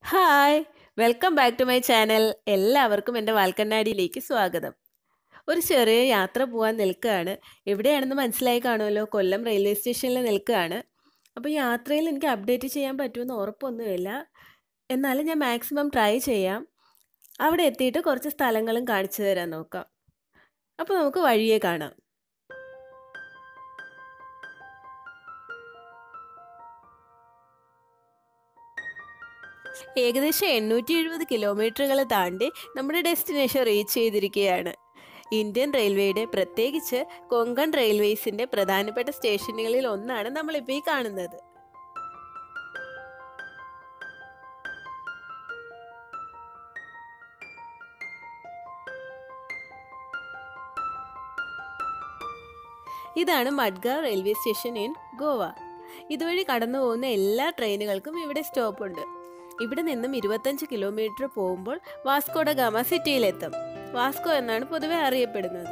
hi welcome back to my channel എല്ലാവർക്കും എൻ്റെ വാൽക്കണ്ണാടിയിലേക്ക് സ്വാഗതം ഒരു ചെറിയ യാത്ര പോകാൻ നിൽക്കുകയാണ് എവിടെയാണെന്ന് മനസ്സിലായി കാണുമല്ലോ കൊല്ലം റെയിൽവേ സ്റ്റേഷനിൽ നിൽക്കുകയാണ് അപ്പോൾ യാത്രയിൽ എനിക്ക് അപ്ഡേറ്റ് ചെയ്യാൻ പറ്റുമെന്ന് ഉറപ്പൊന്നുമില്ല എന്നാലും ഞാൻ മാക്സിമം ട്രൈ ചെയ്യാം അവിടെ എത്തിയിട്ട് കുറച്ച് സ്ഥലങ്ങളും കാണിച്ചു തരാൻ നോക്കാം അപ്പോൾ നമുക്ക് വഴിയെ കാണാം ഏകദേശം എണ്ണൂറ്റി എഴുപത് കിലോമീറ്ററുകൾ താണ്ടി നമ്മുടെ ഡെസ്റ്റിനേഷൻ റീച്ച് ചെയ്തിരിക്കുകയാണ് ഇന്ത്യൻ റെയിൽവേയുടെ പ്രത്യേകിച്ച് കൊങ്കൺ റെയിൽവേസിന്റെ പ്രധാനപ്പെട്ട സ്റ്റേഷനുകളിൽ ഒന്നാണ് നമ്മളിപ്പോൾ ഈ കാണുന്നത് ഇതാണ് Madgaon railway station in Goa ഇതുവഴി കടന്നു പോകുന്ന എല്ലാ ട്രെയിനുകൾക്കും ഇവിടെ സ്റ്റോപ്പുണ്ട് ഇവിടെ നിന്നും ഇരുപത്തഞ്ച് കിലോമീറ്റർ പോകുമ്പോൾ വാസ്കോഡ ഗാമ സിറ്റിയിലെത്തും വാസ്കോ എന്നാണ് പൊതുവെ അറിയപ്പെടുന്നത്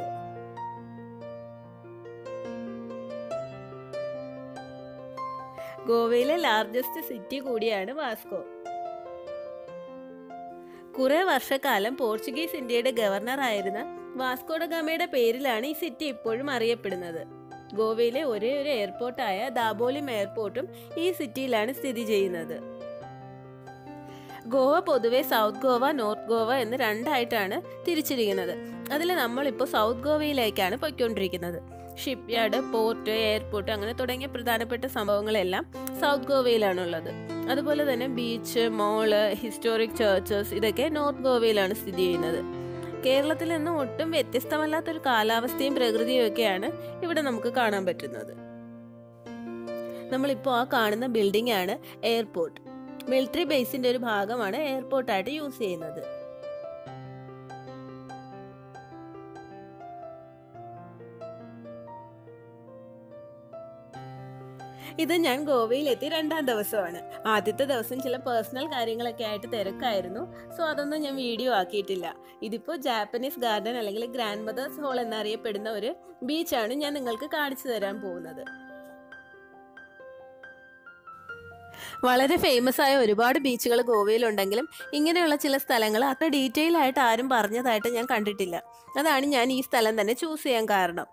ഗോവയിലെ ലാർജസ്റ്റ് സിറ്റി കൂടിയാണ് വാസ്കോ കുറെ വർഷക്കാലം പോർച്ചുഗീസ് ഇന്ത്യയുടെ ഗവർണർ ആയിരുന്ന വാസ്കോഡ ഗാമയുടെ പേരിലാണ് ഈ സിറ്റി ഇപ്പോഴും അറിയപ്പെടുന്നത് ഗോവയിലെ ഒരേ ഒരു എയർപോർട്ടായ ദാബോലിം എയർപോർട്ടും ഈ സിറ്റിയിലാണ് സ്ഥിതി ചെയ്യുന്നത് ഗോവ പൊതുവെ സൗത്ത് ഗോവ നോർത്ത് ഗോവ എന്ന് രണ്ടായിട്ടാണ് തിരിച്ചിരിക്കുന്നത് അതിൽ നമ്മളിപ്പോൾ സൗത്ത് ഗോവയിലേക്കാണ് പൊയ്ക്കൊണ്ടിരിക്കുന്നത് ഷിപ്പ് യാർഡ് പോർട്ട് എയർപോർട്ട് അങ്ങനെ തുടങ്ങിയ പ്രധാനപ്പെട്ട സംഭവങ്ങളെല്ലാം സൗത്ത് ഗോവയിലാണുള്ളത് അതുപോലെ തന്നെ ബീച്ച് മോള് ഹിസ്റ്റോറിക് ചേർച്ചസ് ഇതൊക്കെ നോർത്ത് ഗോവയിലാണ് സ്ഥിതി ചെയ്യുന്നത് കേരളത്തിൽ നിന്നും ഒട്ടും വ്യത്യസ്തമല്ലാത്തൊരു കാലാവസ്ഥയും പ്രകൃതിയും ഒക്കെയാണ് ഇവിടെ നമുക്ക് കാണാൻ പറ്റുന്നത് നമ്മളിപ്പോൾ ആ കാണുന്ന ബിൽഡിംഗ് ആണ് എയർപോർട്ട് മിലിറ്ററി ബേസിന്റെ ഒരു ഭാഗമാണ് എയർപോർട്ടായിട്ട് യൂസ് ചെയ്യുന്നത് ഇത് ഞാൻ ഗോവയിലെത്തി രണ്ടാം ദിവസമാണ് ആദ്യത്തെ ദിവസം ചില പേഴ്സണൽ കാര്യങ്ങളൊക്കെ ആയിട്ട് തിരക്കായിരുന്നു സോ അതൊന്നും ഞാൻ വീഡിയോ ആക്കിയിട്ടില്ല ഇതിപ്പോൾ ജാപ്പനീസ് ഗാർഡൻ അല്ലെങ്കിൽ ഗ്രാൻഡ് മദേഴ്സ് ഹോൾ എന്നറിയപ്പെടുന്ന ഒരു ബീച്ചാണ് ഞാൻ നിങ്ങൾക്ക് കാണിച്ചു തരാൻ പോകുന്നത് വളരെ ഫേമസ് ആയ ഒരുപാട് ബീച്ചുകൾ ഗോവയിലുണ്ടെങ്കിലും ഇങ്ങനെയുള്ള ചില സ്ഥലങ്ങൾ അത്ര ഡീറ്റെയിൽ ആയിട്ട് ആരും പറഞ്ഞതായിട്ട് ഞാൻ കണ്ടിട്ടില്ല അതാണ് ഞാൻ ഈ സ്ഥലം തന്നെ ചൂസ് ചെയ്യാൻ കാരണം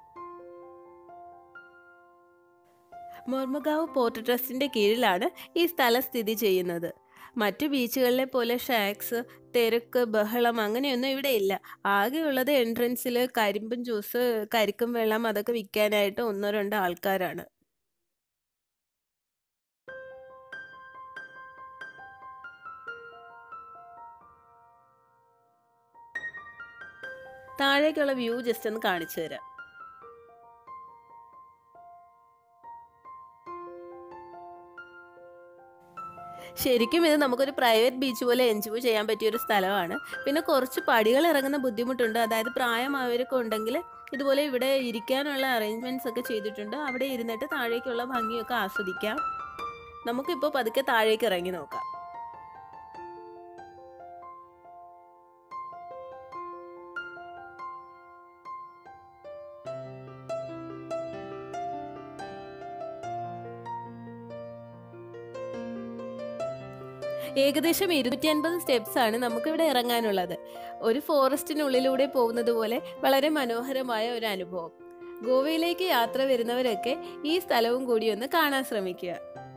മൊർമഗാവ് പോർട്ട് ട്രസ്റ്റിന്റെ കീഴിലാണ് ഈ സ്ഥലം സ്ഥിതി ചെയ്യുന്നത് മറ്റു ബീച്ചുകളിലെ പോലെ ഷാക്സ് തിരക്ക് ബഹളം അങ്ങനെയൊന്നും ഇവിടെ ഇല്ല ആകെയുള്ളത് എൻട്രൻസിൽ കരിമ്പും ജ്യൂസ് കരിക്കും വെള്ളം അതൊക്കെ വിൽക്കാനായിട്ട് ഒന്നോ രണ്ടോ ആൾക്കാരാണ് താഴേക്കുള്ള വ്യൂ ജസ്റ്റ് ഒന്ന് കാണിച്ചു തരാം ശരിക്കും ഇത് നമുക്കൊരു പ്രൈവറ്റ് ബീച്ച് പോലെ എൻജോയ് ചെയ്യാൻ പറ്റിയ ഒരു സ്ഥലമാണ് പിന്നെ കുറച്ച് പടികൾ ഇറങ്ങുന്ന ബുദ്ധിമുട്ടുണ്ട് അതായത് പ്രായമായവരൊക്കെ ഉണ്ടെങ്കിൽ ഇതുപോലെ ഇവിടെ ഇരിക്കാനുള്ള അറേഞ്ച്മെന്റ്സ് ഒക്കെ ചെയ്തിട്ടുണ്ട് അവിടെ ഇരുന്നിട്ട് താഴേക്കുള്ള ഭംഗിയൊക്കെ ആസ്വദിക്കാം നമുക്കിപ്പോൾ പതുക്കെ താഴേക്ക് ഇറങ്ങി നോക്കാം ഏകദേശം ഇരുന്നൂറ്റി അൻപത് സ്റ്റെപ്സ് ആണ് നമുക്കിവിടെ ഇറങ്ങാനുള്ളത് ഒരു ഫോറസ്റ്റിനുള്ളിലൂടെ പോകുന്നത് പോലെ വളരെ മനോഹരമായ ഒരു അനുഭവം ഗോവയിലേക്ക് യാത്ര വരുന്നവരൊക്കെ ഈ സ്ഥലവും കൂടി ഒന്ന് കാണാൻ ശ്രമിക്കുക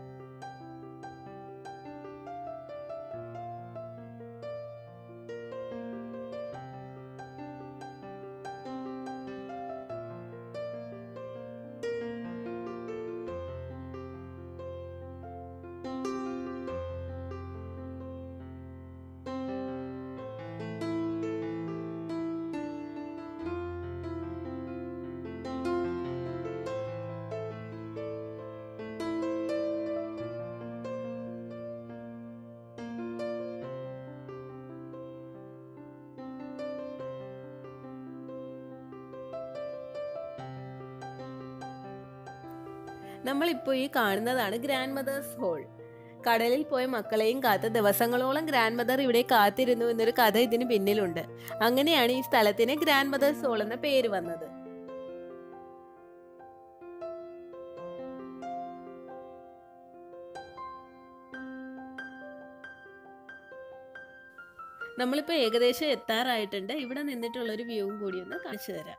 നമ്മളിപ്പോൾ ഈ കാണുന്നതാണ് ഗ്രാൻഡ് മദേഴ്സ് ഹോൾ കടലിൽ പോയ മക്കളെയും കാത്ത് ദിവസങ്ങളോളം ഗ്രാൻഡ് മദർ ഇവിടെ കാത്തിരുന്നു എന്നൊരു കഥ ഇതിന് പിന്നിലുണ്ട് അങ്ങനെയാണ് ഈ സ്ഥലത്തിന് ഗ്രാൻഡ് മദേഴ്സ് ഹോൾ എന്ന പേര് വന്നത് നമ്മളിപ്പോൾ ഏകദേശം എത്താറായിട്ടുണ്ട് ഇവിടെ നിന്നിട്ടുള്ളൊരു വ്യൂവും കൂടി ഒന്ന് കാണിച്ചു തരാം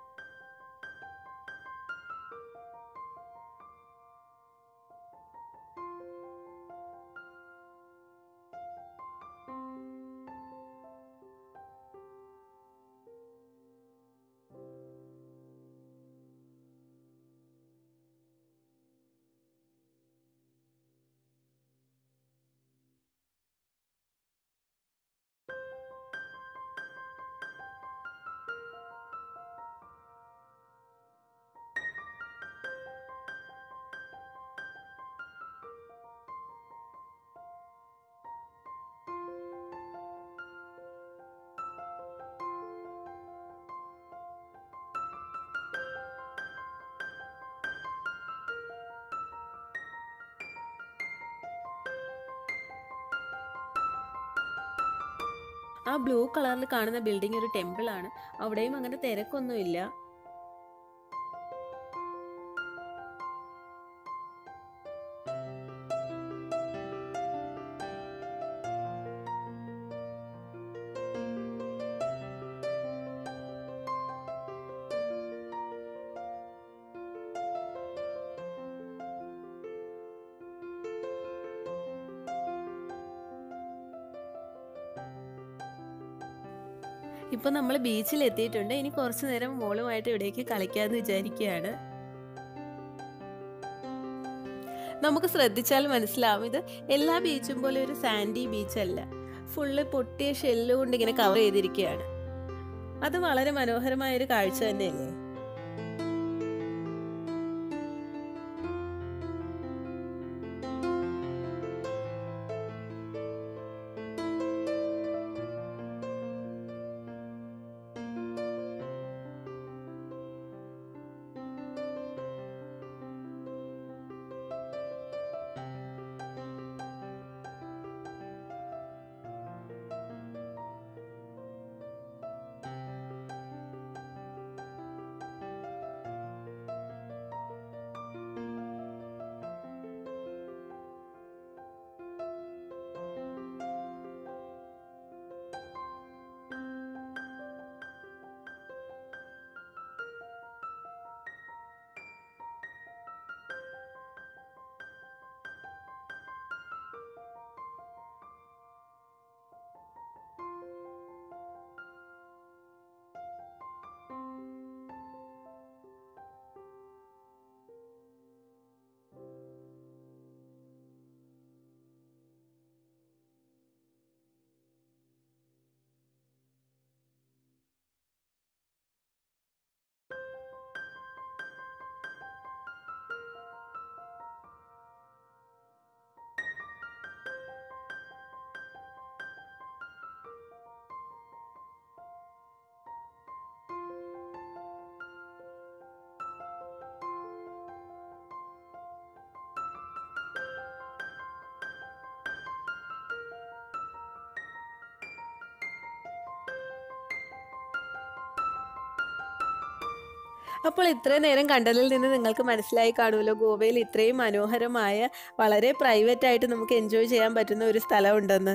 ആ ബ്ലൂ കളറിൽ കാണുന്ന ബിൽഡിംഗ് ഒരു ടെമ്പിൾ ആണ് അവിടെയും അങ്ങനെ തിരക്കൊന്നുമില്ല ഇപ്പൊ നമ്മൾ ബീച്ചിൽ എത്തിയിട്ടുണ്ട് ഇനി കുറച്ചു നേരം മോളുമായിട്ട് ഇവിടേക്ക് കളിക്കാന്ന് വിചാരിക്കുകയാണ് നമുക്ക് ശ്രദ്ധിച്ചാൽ മനസ്സിലാവും ഇത് എല്ലാ ബീച്ചും പോലെ ഒരു സാൻഡി ബീച്ചല്ല ഫുള്ള് പൊട്ടിയ ഷെല്ല് കൊണ്ട് ഇങ്ങനെ കവർ ചെയ്തിരിക്കുകയാണ് അത് വളരെ മനോഹരമായ ഒരു കാഴ്ച തന്നെയല്ലേ അപ്പോൾ ഇത്രയും നേരം കണ്ടതിൽ നിന്ന് നിങ്ങൾക്ക് മനസ്സിലായി കാണുമല്ലോ ഗോവയിൽ ഇത്രയും മനോഹരമായ വളരെ പ്രൈവറ്റ് ആയിട്ട് നമുക്ക് എൻജോയ് ചെയ്യാൻ പറ്റുന്ന ഒരു സ്ഥലമുണ്ടെന്ന്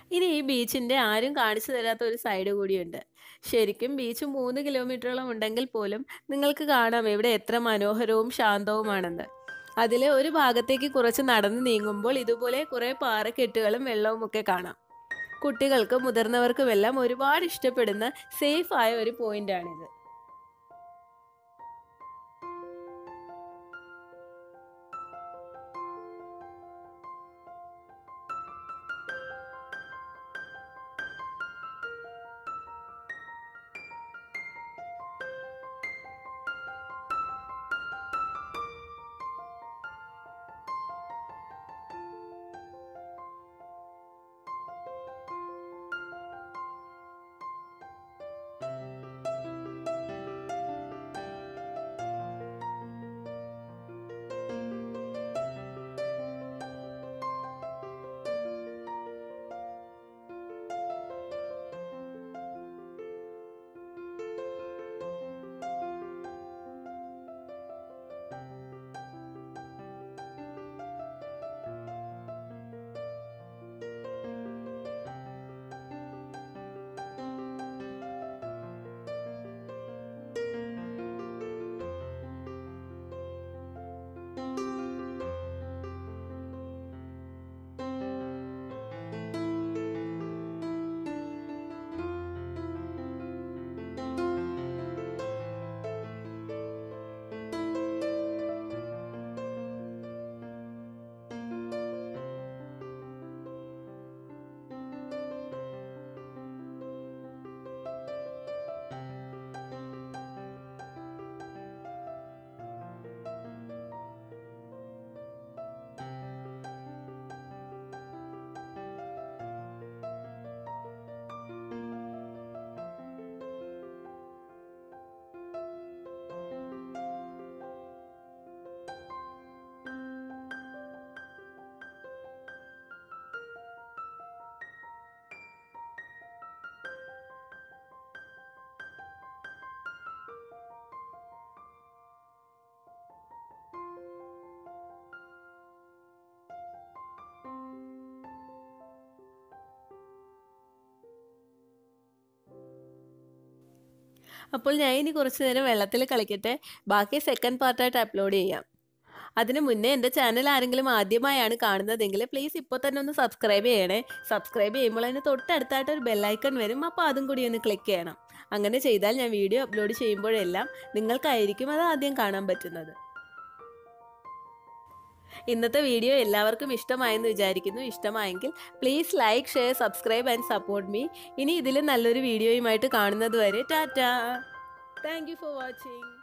ഇനി ഈ ബീച്ചിൻ്റെ ആരും കാണിച്ചു തരാത്ത ഒരു സൈഡ് കൂടിയുണ്ട് ശരിക്കും ബീച്ച് മൂന്ന് കിലോമീറ്ററോളം ഉണ്ടെങ്കിൽ പോലും നിങ്ങൾക്ക് കാണാം ഇവിടെ എത്ര മനോഹരവും ശാന്തവുമാണെന്ന് അതിലെ ഒരു ഭാഗത്തേക്ക് കുറച്ച് നടന്നു നീങ്ങുമ്പോൾ ഇതുപോലെ കുറേ പാറക്കെട്ടുകളും വെള്ളവും ഒക്കെ കാണാം കുട്ടികൾക്കും മുതിർന്നവർക്കുമെല്ലാം ഒരുപാട് ഇഷ്ടപ്പെടുന്ന സേഫ് ആയ ഒരു പോയിന്റാണിത് അപ്പോൾ ഞാൻ ഇനി കുറച്ച് നേരം വെള്ളത്തിൽ കളിക്കട്ടെ ബാക്കി സെക്കൻഡ് പാർട്ടായിട്ട് അപ്ലോഡ് ചെയ്യാം അതിന് മുന്നേ എൻ്റെ ചാനൽ ആരെങ്കിലും ആദ്യമായാണ് കാണുന്നതെങ്കിൽ പ്ലീസ് ഇപ്പോൾ തന്നെ ഒന്ന് സബ്സ്ക്രൈബ് ചെയ്യണേ സബ്സ്ക്രൈബ് ചെയ്യുമ്പോൾ അതിന് തൊട്ടടുത്തായിട്ട് ഒരു ബെല്ലൈക്കൺ വരും അപ്പോൾ അതും കൂടി ഒന്ന് ക്ലിക്ക് ചെയ്യണം അങ്ങനെ ചെയ്താൽ ഞാൻ വീഡിയോ അപ്ലോഡ് ചെയ്യുമ്പോഴെല്ലാം നിങ്ങൾക്കായിരിക്കും അത് ആദ്യം കാണാൻ പറ്റുന്നത് ഇന്നത്തെ വീഡിയോ എല്ലാവർക്കും ഇഷ്ടമായെന്ന് വിചാരിക്കുന്നു ഇഷ്ടമായെങ്കിൽ please like share subscribe and support me ഇനി ഇതിലും നല്ലൊരു വീഡിയോയുമായിട്ട് കാണുന്നത് വരെ ടാറ്റാ താങ്ക് യു ഫോർ വാച്ചിങ്